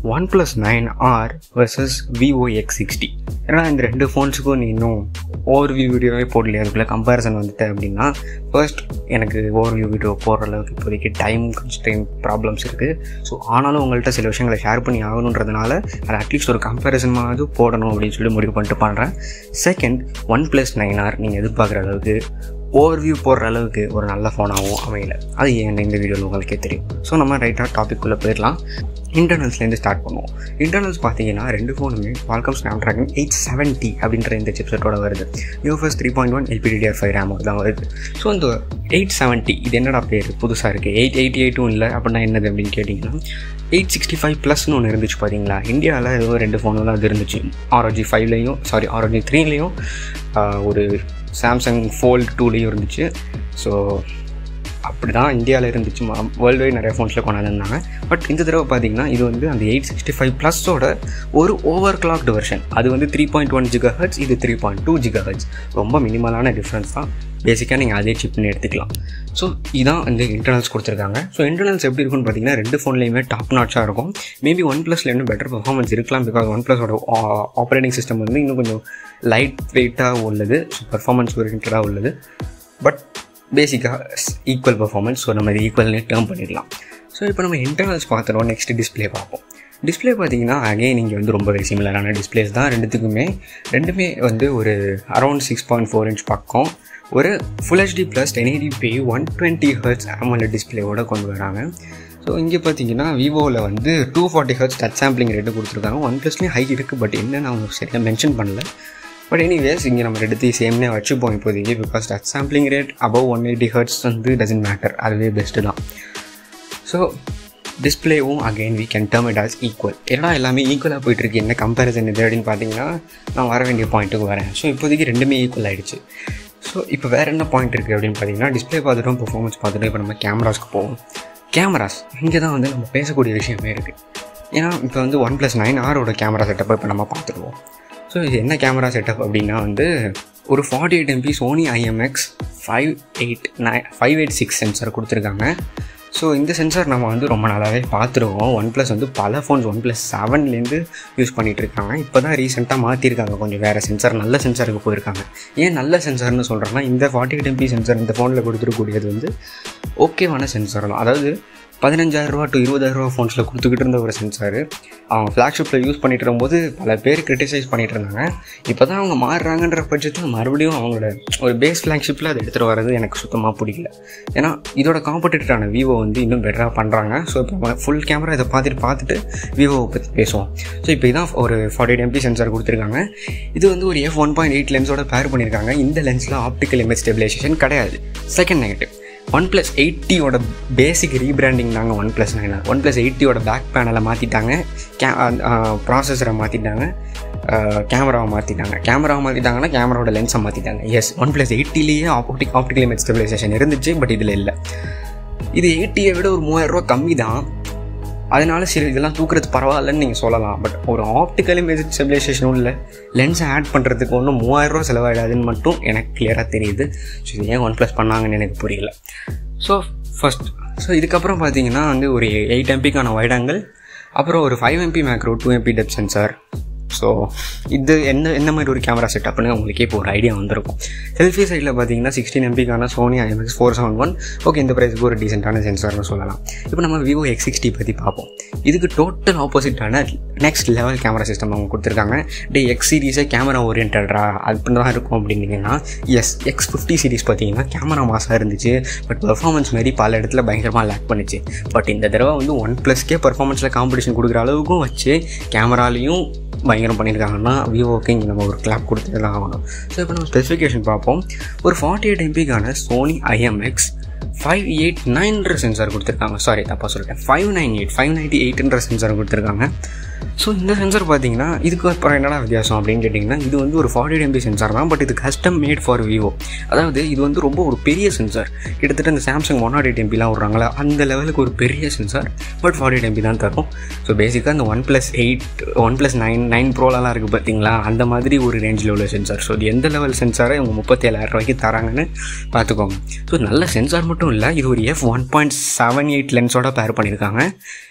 one OnePlus nine R versus Vivo X sixty ஏன்னா இந்த ரெண்டு ஃபோன்ஸுக்கும் நீ இன்னும் ஓவர் வியூ வீடியோவே போடலையே அதுக்குள்ளே கம்பேரிசன் வந்துட்டு அப்படின்னா ஃபர்ஸ்ட் எனக்கு ஓவர் வியூ வீடியோ போடுற அளவுக்கு இப்போதைக்கு டைம் கன்ஸ்டைன் ப்ராப்ளம்ஸ் இருக்குது ஸோ ஆனாலும் உங்கள்கிட்ட சில விஷயங்களை ஷேர் பண்ணி ஆகணுன்றதுனால அது அட்லீஸ்ட் ஒரு கம்பேரிசனாவது போடணும் அப்படின்னு சொல்லி முடிவு பண்ணிட்டு பண்ணுறேன் second OnePlus nine R நீங்கள் எதிர்பார்க்குற அளவுக்கு ஓவர்வியூ போடுற அளவுக்கு ஒரு நல்ல ஃபோனாகவும் அமையல அது ஏன் இந்த வீடியோவில் உங்களுக்கே தெரியும் ஸோ நம்ம ரைட்டாக டாபிக்குள்ளே போயிடலாம் இன்டர்னல்ஸ்லேருந்து ஸ்டார்ட் பண்ணுவோம் இன்டர்னல்ஸ் பார்த்தீங்கன்னா ரெண்டு ஃபோனுமே Qualcomm Snapdragon eight seventy அப்படின்ற இந்த சிப்செட்டோட வருது UFS three point one LPDDR five ரேமோட தான் வருது ஸோ இந்த எயிட் செவன்ட்டி இது என்னடா பேர் புதுசாக இருக்குது எயிட் எயிட்டி எயிட்டும் இல்லை அப்படின்னா என்னது அப்படின்னு கேட்டிங்கன்னா எயிட் சிக்ஸ்டி ஃபைவ் ப்ளஸ்னு ஒன்று இருந்துச்சு பார்த்தீங்களா இந்தியாவில் ஏதோ ரெண்டு ஃபோனில் தான் அது இருந்துச்சு ஆர்ஓஜி ஃபைவ்லேயும் சாரி ஆர்ஓஜி த்ரீலேயும் ஒரு சாம்சங் ஃபோல்ட் டூலேயும் இருந்துச்சு ஸோ அப்படி தான் இந்தியாவில் இருந்துச்சு வேர்ல்டு வைட் நிறைய ஃபோன்ஸில் கொண்டாந்துருந்தாங்க பட் இந்த தடவை பார்த்தீங்கன்னா இது வந்து அந்த எயிட் சிக்ஸ்டி ஃபைவ் ப்ளஸோட ஒரு ஓவர் கிளாக்டு வெர்ஷன் அது வந்து three point one giga hertz இது three point two giga hertz ரொம்ப மினிமலான டிஃப்ரென்ஸ் தான் பேசிக்காக நீங்கள் அதே சிப்னு எடுத்துக்கலாம் ஸோ இதான் வந்து இன்டர்னல்ஸ் கொடுத்துருக்காங்க ஸோ இன்டர்னல்ஸ் எப்படி இருக்குன்னு பார்த்தீங்கன்னா ரெண்டு ஃபோன்லேயுமே டாப் நாட்சாக இருக்கும் மேபி ஒன் ப்ளஸில் இன்னும் பெட்டர் பர்ஃபார்மன்ஸ் இருக்கலாம் பிகாஸ் ஒன் ப்ளஸோட ஆப்ரேட்டிங் சிஸ்டம் வந்து இன்னும் கொஞ்சம் லைட் வெயிட்டாக உள்ளது ஸோ பர்ஃபார்மன்ஸ் ஓரியன்டாக உள்ளது பட் பேசிக்காக ஈக்குவல் பர்ஃபார்மன்ஸ் ஸோ நம்ம இது ஈக்குவல்னே டேர்ம் பண்ணிடலாம் ஸோ இப்போ நம்ம இன்டர்னல்ஸ் பார்த்துறோம் நெக்ஸ்ட் டிஸ்பிளே பார்ப்போம் டிஸ்பிளே பார்த்தீங்கன்னா அகைன் இங்கே வந்து ரொம்ப சிமிலரான டிஸ்பிளேஸ் தான் ரெண்டுத்துக்குமே ரெண்டுமே வந்து ஒரு around six point four inch பக்கம் ஒரு full HD plus ten eighty p one twenty hertz ஆமல டிஸ்பிளேவோட கொண்டு வராங்க ஸோ இங்கே பார்த்தீங்கன்னா விவோவில் வந்து two forty hertz touch sampling rate கொடுத்துருக்காங்க ஒன் ப்ளஸ்லேயும் ஹை இருக்குது பட் என்னன்னு அவங்க சரியாக மென்ஷன் பண்ணல பட் எனிவேஸ் இங்கே நம்ம எடுத்து சேம்னே வச்சுப்போம் இப்போதைக்கு because touch sampling rate above one eighty hertz வந்து டசன்ட் மேட்டர் அதுவே பெஸ்ட்டு தான் ஸோ டிஸ்பிளேவும் again we can term it as equal ஏன்னா எல்லாமே ஈக்குவலாக போயிட்டுருக்கு என்ன கம்பேரிசன் இது அப்படின்னு பார்த்தீங்கன்னா நான் வர வேண்டிய பாயிண்ட்டுக்கு வரேன் ஸோ இப்போதைக்கு ரெண்டுமே ஈக்குவல் ஆகிடுச்சு ஸோ இப்போ வேறு என்ன பாயிண்ட் இருக்குது அப்படின்னு பார்த்தீங்கன்னா டிஸ்பிளே பார்த்துட்டோம் பர்ஃபார்மன்ஸ் பார்த்துட்டு இப்போ நம்ம கேமராஸ்க்கு போவோம் கேமராஸ் இங்கே தான் வந்து நம்ம பேசக்கூடிய விஷயமே இருக்குது ஏன்னா இப்போ வந்து ஒன் ப்ளஸ் நைன் ஆரோட கேமரா செட்டப்பை இப்போ நம்ம பார்த்துருவோம் ஸோ இது என்ன கேமரா செட்டப் அப்படின்னா வந்து ஒரு forty eight MP Sony IMX five eight nine five eight six sensor கொடுத்துருக்காங்க ஸோ இந்த சென்சார் நம்ம வந்து ரொம்ப நாளாகவே பார்த்துருவோம் ஒன் ப்ளஸ் வந்து பல ஃபோன்ஸ் ஒன் ப்ளஸ் செவன்லேருந்து யூஸ் பண்ணிகிட்டு இருக்காங்க இப்போ தான் ரீசெண்டாக மாற்றிருக்காங்க கொஞ்சம் வேறு சென்சார் நல்ல சென்சாருக்கு போயிருக்காங்க ஏன் நல்ல சென்சார்னு சொல்கிறேன்னா இந்த ஃபார்ட்டி எயிட் எம்பி சென்சார் இந்த ஃபோனில் கொடுத்துருக்கூடியது வந்து ஓகேவான சென்சார் தான் அதாவது பதினஞ்சாயிரரூவா டு இருபதாயிரரூவா ஃபோன்ஸில் கொடுத்துக்கிட்டு இருந்த ஒரு சென்சார் அவங்க ஃப்ளாக்ஷிப்பில் யூஸ் பண்ணிட்டு இருக்கும்போது பல பேர் கிரிட்டிசைஸ் பண்ணிகிட்டு இருந்தாங்க இப்போ தான் அவங்க மாறுறாங்கன்ற பட்சத்தில் மறுபடியும் அவங்களோட ஒரு பேஸ் ஃப்ளாக்ஷிப்பில் அதை எடுத்துகிட்டு வர்றது எனக்கு சுத்தமாக பிடிக்கல ஏன்னா இதோட காம்படிட்டரான விவோ வந்து இன்னும் பெட்டராக பண்ணுறாங்க ஸோ இப்போ ஃபுல் கேமரா இதை பார்த்துட்டு பார்த்துட்டு விவோவை பற்றி பேசுவோம் ஸோ இப்போ இதான் ஒரு ஃபார்ட்டி எயிட் எம்பி சென்சார் கொடுத்துருக்காங்க இது வந்து ஒரு எஃப் ஒன் பாயிண்ட் எயிட் லென்ஸோட பேர் பண்ணியிருக்காங்க இந்த லென்ஸில் ஆப்டிக்கல் இமேஜ் ஸ்டெபிலைசேஷன் கிடையாது செகண்ட் நெகட்டிவ் ஒன் ப்ளஸ் எயிட்டியோட பேசிக் ரீபிராண்டிங் தாங்க OnePlus nine OnePlus எயிட்டியோட பேக் பேனலை மாற்றிட்டாங்க கே ப்ராசஸரை மாற்றிட்டாங்க கேமராவை மாற்றிட்டாங்க கேமராவை மாற்றிட்டாங்கன்னா கேமராவோட லென்ஸை மாற்றிட்டாங்க எஸ் ஒன் ப்ளஸ் எயிட்டிலேயே ஆப்டிக் ஆப்டிக்கல் இமேஜ் ஸ்டெபிலைசேஷன் இருந்துச்சு பட் இதில் இல்லை இது எயிட்டியை விட ஒரு மூவாயிரரூவா கம்மி தான் அதனால சரி இதெல்லாம் தூக்குறது பரவாயில்லன்னு நீங்கள் சொல்லலாம் பட் ஒரு ஆப்டிக்கல் இமேஜ் ஸ்டெபிலைசேஷனும் இல்லை லென்ஸை ஆட் பண்ணுறதுக்கு ஒன்றும் மூவாயிரரூவா செலவாயிடாதுன்னு மட்டும் எனக்கு கிளியராக தெரியுது ஸோ இது ஏன் ஒன் ப்ளஸ் பண்ணாங்கன்னு எனக்கு புரியல ஸோ ஃபஸ்ட் ஸோ இதுக்கப்புறம் பார்த்தீங்கன்னா வந்து ஒரு எயிட் எம்பிக்கான வைடாங்கல் அப்புறம் ஒரு five MP macro two MP depth sensor so இது என்ன என்ன மாதிரி ஒரு கேமரா செட்டப்னு உங்களுக்கே இப்போ ஒரு ஐடியா வந்திருக்கும் செல்ஃபி சைடில் பார்த்தீங்கன்னா சிக்ஸ்டீன் எம்பிக்கான Sony IMX four seven one okay இந்த ப்ரைஸுக்கு ஒரு டீசெண்டான சென்சார்னு சொல்லலாம் இப்போ நம்ம விவோ எக்ஸ் சிக்ஸ்டி பற்றி பார்ப்போம் இதுக்கு டோட்டல் ஆப்போசிட்டான நெக்ஸ்ட் லெவல் கேமரா சிஸ்டம் அவங்க கொடுத்துருக்காங்க டே எக்ஸ் சீரீஸே கேமரா ஓரியன்டா அப்படி தான் இருக்கும் அப்படின்னீங்கன்னா எஸ் எக்ஸ் ஃபிஃப்டி சீரிஸ் பார்த்தீங்கன்னா கேமரா மாசாக இருந்துச்சு பட் பெர்ஃபார்மன்ஸ் மாரி பல இடத்துல பயங்கரமாக லேக் பண்ணிச்சு பட் இந்த தடவை வந்து ஒன் ப்ளஸ்க்கே பர்ஃபார்மன்ஸில் காம்படிஷன் கொடுக்குற அளவுக்கும் வச்சு கேமராலையும் பயங்கரம் பண்ணியிருக்காங்கன்னா விவோக்கு இங்கே நம்ம ஒரு கிளாப் கொடுத்துட்டு தான் ஆகணும் ஸோ இப்போ நம்ம ஸ்பெசிஃபிகேஷன் பார்ப்போம் ஒரு ஃபார்ட்டி எயிட் எம்பிக்கான சோனி ஐஎம்எக்ஸ் ஃபைவ் எயிட் நைன்ற சென்சார் கொடுத்துருக்காங்க சாரி தப்பாக சொல்லிட்டேன் five nine eight five ninety எயிட்ன்ற சென்சார் கொடுத்துருக்காங்க ஸோ இந்த சென்சார் பார்த்தீங்கன்னா இதுக்கு அப்புறம் என்னடா வித்தியாசம் அப்படின்னு கேட்டிங்கன்னா இது வந்து ஒரு ஃபார்ட்டி எம்பி சென்சார் தான் பட் இது கஸ்டம் மேட் ஃபார் விவோ அதாவது இது வந்து ரொம்ப ஒரு பெரிய சென்சார் கிட்டத்தட்ட இந்த சாம்சங் ஒன் நாட் எயிட் எம்பிலாம் விட்றாங்களா அந்த லெவலுக்கு ஒரு பெரிய sensor but forty eight MP தான் தரும் ஸோ பேசிக்காக இந்த OnePlus eight OnePlus nine nine ப்ரோலலாம் இருக்குது பார்த்தீங்களா அந்த மாதிரி ஒரு ரேஞ்சில் உள்ள சென்சார் ஸோ இது எந்த லெவல் சென்சாரை இவங்க முப்பத்தேழாயிரம் ரூபாய்க்கு தராங்கன்னு பார்த்துக்கோங்க ஸோ நல்ல சென்சார் மட்டும் இல்லை இது ஒரு f one point seven eight லென்ஸோட பேர் பண்ணியிருக்காங்க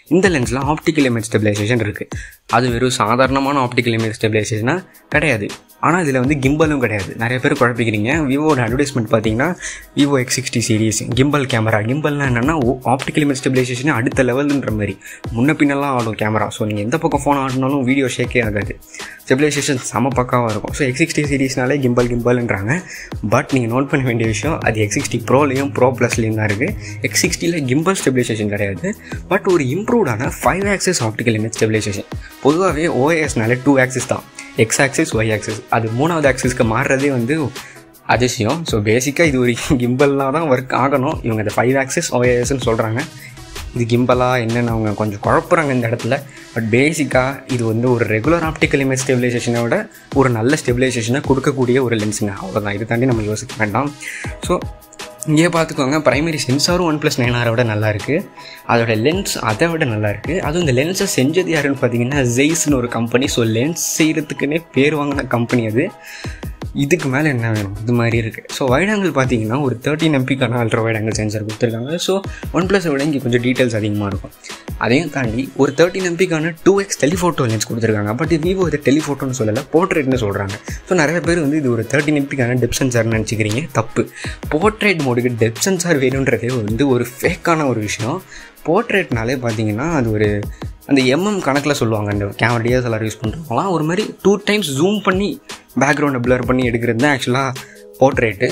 இந்த லென்ஸில் ஆப்டிக்கல் இமேஜ் ஸ்டெபிலைசேஷன் இருக்குது அது வெறும் சாதாரணமான ஆப்டிக்கல் இமேஜ் ஸ்டெபிலைசேஷனாக கிடையாது ஆனால் இதில் வந்து கிம்பலும் கிடையாது நிறைய பேர் குழப்பிக்கிறீங்க விவோட அட்வர்டைஸ்மெண்ட் பார்த்தீங்கன்னா Vivo X sixty series gimbal camera கிம்பல்னா என்னென்னா ஆப்டிக்கல் இமேஜ் ஸ்டெபிலைசேஷன் அடுத்த லெவலுன்ற மாதிரி முன்ன பின்னெல்லாம் ஆடும் கேமரா ஸோ நீங்கள் எந்த பக்கம் ஃபோன் ஆடினாலும் வீடியோ ஷேக்கே ஆகாது ஸ்டெபிலைசேஷன் செம பக்காவாக இருக்கும் ஸோ எக்ஸ் சிக்ஸ்டி சீரிஸ்னாலே கிம்பல் கிம்பல்ன்றாங்க பட் நீங்கள் நோட் பண்ண வேண்டிய விஷயம் அது எக்ஸ் சிக்ஸ்டி ப்ரோலையும் ப்ரோ ப்ளஸ்லேயும் தான் இருக்குது எக்ஸ் சிக்ஸ்டியில் கிம்பல் ஸ்டெபிலைசேஷன் கிடையாது பட் ஒரு இம்ப்ரூவ்டான five axis optical image stabilisation பொதுவாகவே ஓஎஸ்னாலே டூ ஆக்சிஸ் தான் எக்ஸ் ஆக்சிஸ் ஒய் ஆக்சிஸ் அது மூணாவது ஆக்சிஸ்க்கு மாறுறதே வந்து அதிசயம் ஸோ பேசிக்காக இது ஒரு கிம்பல்லாம் தான் ஒர்க் ஆகணும் இவங்க இந்த ஃபைவ் ஆக்சிஸ் ஓஎஸ்ன்னு சொல்கிறாங்க இது கிம்பலா என்னென்னு அவங்க கொஞ்சம் குழப்புறாங்க இந்த இடத்துல பட் பேசிக்காக இது வந்து ஒரு ரெகுலர் ஆப்டிக்கல் இமேஜ் ஸ்டெபிலைசேஷனை விட ஒரு நல்ல ஸ்டெபிலைசேஷனை கொடுக்கக்கூடிய ஒரு லென்ஸுங்க அவ்வளோதான் இது தாண்டி நம்ம யோசிக்க வேண்டாம் ஸோ இங்கே பார்த்துக்கோங்க ப்ரைமரி சென்சாரும் ஒன் ப்ளஸ் நைன் ஆரை விட நல்லா இருக்குது அதோட லென்ஸ் அதை விட நல்லா இருக்குது அதுவும் இந்த லென்ஸை செஞ்சது யாருன்னு பார்த்தீங்கன்னா ஜெய்ஸ்னு ஒரு கம்பெனி ஸோ லென்ஸ் செய்கிறதுக்குன்னே பேர் வாங்கின கம்பெனி அது இதுக்கு மேலே என்ன வேணும் இது மாதிரி இருக்குது ஸோ வைட் ஆங்கிள் பார்த்தீங்கன்னா ஒரு தேர்ட்டின் எம்பிக்கான அல்ட்ரா வைட் ஆங்கிள் சென்சார் கொடுத்துருக்காங்க ஸோ ஒன் ப்ளஸை விட இங்கே கொஞ்சம் டீட்டெயில்ஸ் அதிகமாக இருக்கும் அதையும் தாண்டி ஒரு தேர்ட்டின் எம்பிக்கான டூ எக்ஸ் டெலிஃபோட்டோ லென்ஸ் கொடுத்துருக்காங்க பட் விவோ இதை டெலிஃபோட்டோன்னு சொல்லலை போர்ட்ரேட்னு சொல்கிறாங்க ஸோ நிறைய பேர் வந்து இது ஒரு தேர்ட்டின் எம்பிக்கான டெப் சென்சார்னு நினச்சிக்கிறீங்க தப்பு போர்ட்ரேட் மோடுக்கு டெப் சென்சார் வேணுன்றதே வந்து ஒரு ஃபேக்கான ஒரு விஷயம் போர்ட்ரேட்னாலே பார்த்தீங்கன்னா அது ஒரு அந்த எம்எம் கணக்கில் சொல்லுவாங்க அந்த கேமரா டிஎஸ்எல்ஆர் யூஸ் பண்ணுறவங்களாம் ஒரு மாதிரி டூ டைம்ஸ் ஜூம் பண்ணி பேக்ரவுண்டை ப்ளர் பண்ணி எடுக்கிறது தான் ஆக்சுவலாக போர்ட்ரேட்டு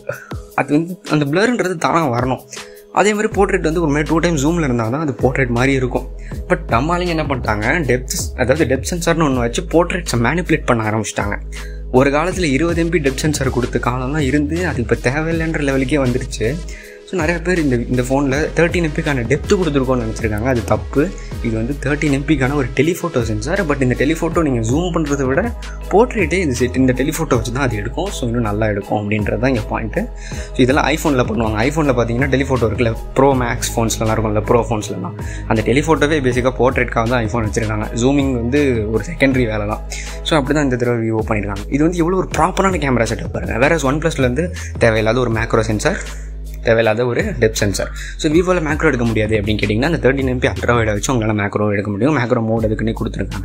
அது வந்து அந்த ப்ளருன்றது தானாக வரணும் அதே மாதிரி போர்ட்ரேட் வந்து ஒரு மாதிரி டூ டைம் ஜூமில் இருந்தால் தான் அது போர்ட்ரேட் மாதிரி இருக்கும் பட் நம்மளாலையும் என்ன பண்ணிட்டாங்க டெப்த் அதாவது டெப்த் சென்சார்னு ஒன்று வச்சு போர்ட்ரேட்ஸை மேனிப்புலேட் பண்ண ஆரம்பிச்சிட்டாங்க ஒரு காலத்தில் இருபது எம்பி டெப்த் சென்சார் கொடுத்த காலம்லாம் இருந்து அது இப்போ தேவையில்லைன்ற லெவலுக்கே வந்துருச்சு ஸோ நிறைய பேர் இந்த இந்த ஃபோனில் தேர்ட்டின் எம்பிக்கான டெப்த்து கொடுத்துருக்கோன்னு நினச்சிருக்காங்க அது தப்பு இது வந்து தேர்ட்டின் எம்பிக்கான ஒரு டெலிஃபோட்டோ சென்சார் பட் இந்த டெலிஃபோட்டோ நீங்கள் ஜூம் பண்ணுறதை விட போர்ட்ரேட்டே இது செட் இந்த டெலிஃபோட்டோ வச்சு தான் அது எடுக்கும் ஸோ இன்னும் நல்லா எடுக்கும் அப்படின்றது தான் இங்கே பாயிண்ட்டு ஸோ இதெல்லாம் ஐஃபோனில் பண்ணுவாங்க ஐஃபோனில் பார்த்தீங்கன்னா டெலிஃபோட்டோ இருக்குல்ல ப்ரோ மேக்ஸ் ஃபோன்ஸ்லாம் இருக்கும்ல ப்ரோ ஃபோன்ஸ்லாம் அந்த டெலிஃபோட்டோவே பேசிக்காக போர்ட்ரேட்காக தான் ஐஃபோன் வச்சுருக்காங்க ஜூமிங் வந்து ஒரு செகண்டரி வேலை தான் ஸோ அப்படி தான் இந்த தடவை விவோ பண்ணியிருக்காங்க இது வந்து எவ்வளோ ஒரு ப்ராப்பரான கேமரா செட்டப் பாருங்கள் வேறு ஒன் ப்ளஸ்லேருந்து தேவையில்லாத ஒரு மேக்ரோ சென்சார் தேவையில்லாத ஒரு டெப் சென்சார் ஸோ விவோவில் மேக்ரோ எடுக்க முடியாது அப்படின்னு கேட்டிங்கன்னா அந்த தேர்ட்டின் எம்பி அல்ட்ரா வைடை வச்சு உங்களால் மேக்ரோ எடுக்க முடியும் மேக்ரோ மோட் அதுக்குன்னே கொடுத்துருக்காங்க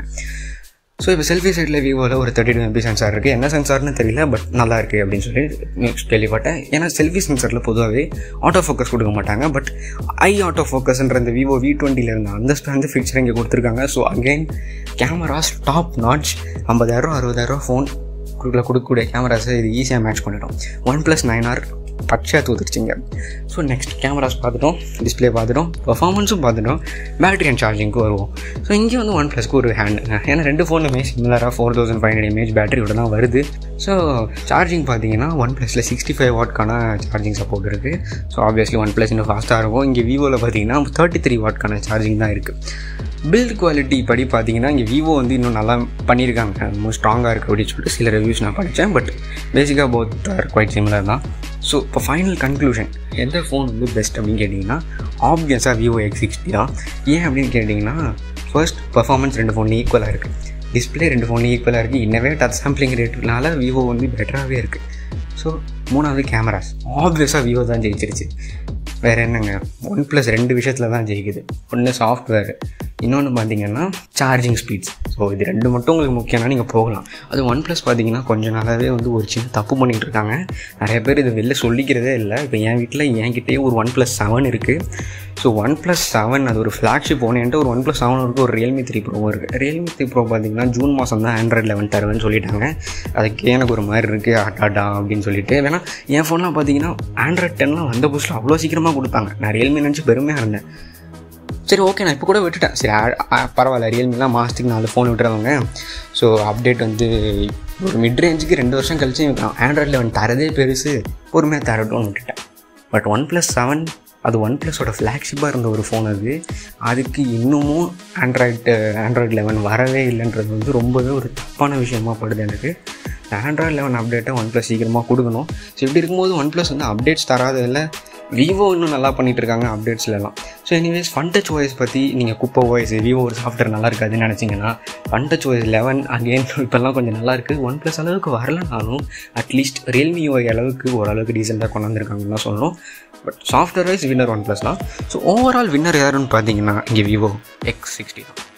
ஸோ இப்போ செல்ஃபி சைடில் விவோவில் ஒரு தேர்ட்டி டூ எம்பி சென்சார் இருக்குது என்ன சென்சார்னு தெரியல பட் நல்லா இருக்குது அப்படின்னு சொல்லி நியூஸ் கேள்விப்பட்டேன் ஏன்னா செல்ஃபி சென்சாரில் பொதுவாகவே ஆட்டோ ஃபோக்கஸ் கொடுக்க மாட்டாங்க பட் ஐ ஆட்டோ ஃபோக்கஸ்ன்ற இந்த விவோ வி டுவெண்ட்டியில் இருந்த அந்த ஸ்டாண்ட் ஃபீச்சர் இங்கே கொடுத்துருக்காங்க so again cameras top notch ஐம்பதாயிரம் அறுபதாயிரம் ஃபோன் கொடுக்கல கொடுக்கக்கூடிய கேமராஸை இது ஈஸியாக மேட்ச் பண்ணிட்டோம் ஒன் ப்ளஸ் நைன் ஆர் பச்சையாக தூத்துருச்சிங்க ஸோ நெக்ஸ்ட் கேமராஸ் பார்த்துட்டோம் டிஸ்பிளே பார்த்துட்டோம் பர்ஃபார்மன்ஸும் பார்த்துட்டோம் பேட்டரி அண்ட் சார்ஜிங்க்கு வருவோம் ஸோ இங்கே வந்து ஒன் ப்ளஸ்க்கு ஒரு ஹேண்ட் ஏன்னா ரெண்டு ஃபோனுமே சிமிலராக four thousand five hundred mAh பேட்டரியோட தான் வருது ஸோ சார்ஜிங் பார்த்தீங்கன்னா ஒன் ப்ளஸில் சிக்ஸ்டி ஃபைவ் வாட்க்கான சார்ஜிங் சப்போர்ட் இருக்குது ஸோ ஆப்வியஸ்லி ஒன் ப்ளஸ் இன்னும் ஃபாஸ்ட்டாக இருக்கும் இங்கே விவோவில் பார்த்தீங்கன்னா தேர்ட்டி த்ரீ வாட்க்கான சார்ஜிங் தான் இருக்குது பில்ட் குவாலிட்டி படி பார்த்தீங்கன்னா இங்கே விவோ வந்து இன்னும் நல்லா பண்ணியிருக்காங்க ரொம்ப ஸ்ட்ராங்காக இருக்குது அப்படின்னு சொல்லிட்டு சில ரிவ்யூஸ் நான் படித்தேன் பட் பேசிக்காக போத் ஆர் குவைட் சிமிலர் தான் ஸோ இப்போ ஃபைனல் கன்க்ளூஷன் எந்த ஃபோன் வந்து பெஸ்ட் அப்படின்னு கேட்டிங்கன்னா ஆப்வியஸாக விவோ எக்ஸ் சிக்ஸ்டி தான் ஏன் அப்படின்னு கேட்டிங்கன்னா ஃபர்ஸ்ட் பர்ஃபார்மன்ஸ் ரெண்டு ஃபோன்லேயும் ஈக்குவலாக இருக்குது டிஸ்பிளே ரெண்டு ஃபோன்லேயும் ஈக்குவலாக இருக்குது இன்னவே டச் சாம்பிளிங் ரேட்டுனால விவோ வந்து பெட்டராகவே இருக்குது ஸோ மூணாவது கேமராஸ் ஆப்வியஸாக விவோ தான் ஜெயிச்சிருச்சு வேறு என்னங்க ஒன் ப்ளஸ் ரெண்டு விஷயத்தில் தான் ஜெயிக்குது ஒன்று சாஃப்ட்வேர் இன்னொன்று பார்த்தீங்கன்னா சார்ஜிங் ஸ்பீட்ஸ் ஸோ இது ரெண்டு மட்டும் உங்களுக்கு முக்கியம்னா நீங்கள் போகலாம் அது ஒன் ப்ளஸ் பார்த்தீங்கன்னா கொஞ்ச நாளாகவே வந்து ஒரு சின்ன தப்பு பண்ணிகிட்டு இருக்காங்க நிறைய பேர் இது வெளில சொல்லிக்கிறதே இல்லை இப்போ என் வீட்டில் என்கிட்டயே ஒரு ஒன் ப்ளஸ் செவன் இருக்குது ஸோ ஒன் ப்ளஸ் செவன் அது ஒரு ஃப்ளாக்ஷிப் ஃபோன் என்கிட்ட ஒரு ஒன் ப்ளஸ் செவன் இருக்குது ஒரு ரியல்மி த்ரீ ப்ரோவும் இருக்குது ரியல்மி த்ரீ ப்ரோ பார்த்தீங்கன்னா ஜூன் மாதம் தான் ஆண்ட்ராய்ட் லெவன் தருவேன்னு சொல்லிட்டாங்க அதுக்கு எனக்கு ஒரு மாதிரி இருக்குது அட்டாடா அப்படின்னு சொல்லிட்டு வேணா என் ஃபோன்லாம் பார்த்தீங்கன்னா ஆண்ட்ராய்ட் டென்லாம் வந்த புதுசில் அவ்வளோ சீக்கிரமாக கொடுத்தாங்க நான் ரியல்மி நினச்சி பெருமையாக இருந்தேன் சரி ஓகே நான் இப்போ கூட விட்டுட்டேன் சரி பரவாயில்ல ரியல்மிலாம் மாதத்துக்கு நாலு ஃபோன் விட்டுறவங்க ஸோ அப்டேட் வந்து ஒரு மிட் ரேஞ்சுக்கு ரெண்டு வருஷம் கழிச்சு ஆண்ட்ராய்ட் லெவன் தரதே பெருசு பொறுமையாக தரட்டும்னு விட்டுட்டேன் பட் ஒன் ப்ளஸ் செவன் அது ஒன் ப்ளஸோட ஃப்ளாக்ஷிப்பாக இருந்த ஒரு ஃபோன் அது அதுக்கு இன்னமும் ஆண்ட்ராய்டு ஆண்ட்ராய்டு லெவன் வரவே இல்லைன்றது வந்து ரொம்பவே ஒரு தப்பான விஷயமா படுது எனக்கு ஆண்ட்ராய்டு லெவன் அப்டேட்டை ஒன் ப்ளஸ் சீக்கிரமாக கொடுக்கணும் ஸோ இப்படி இருக்கும்போது ஒன் ப்ளஸ் வந்து அப்டேட்ஸ் தராததில் விவோ இன்னும் நல்லா பண்ணிட்டு இருக்காங்க அப்டேட்ஸ்லாம் so anyways fun touch OS பற்றி நீங்கள் குப்பை ஓஎஸ் விவோ ஒரு சாஃப்ட்வேர் நல்லா இருக்காதுன்னு நினச்சிங்கன்னா fun touch OS eleven again இப்போல்லாம் கொஞ்சம் நல்லா இருக்குது ஒன் ப்ளஸ் அளவுக்கு வரலனாலும் அட்லீஸ்ட் ரியல்மி ஓய் அளவுக்கு ஓரளவுக்கு டீசெண்டாக கொண்டு வந்திருக்காங்கன்னு தான் சொல்லணும் but software wise winner one plus தான் ஸோ ஓவரால் வின்னர் யாருன்னு பார்த்தீங்கன்னா இங்கே விவோ எக்ஸ் சிக்ஸ்டி தான்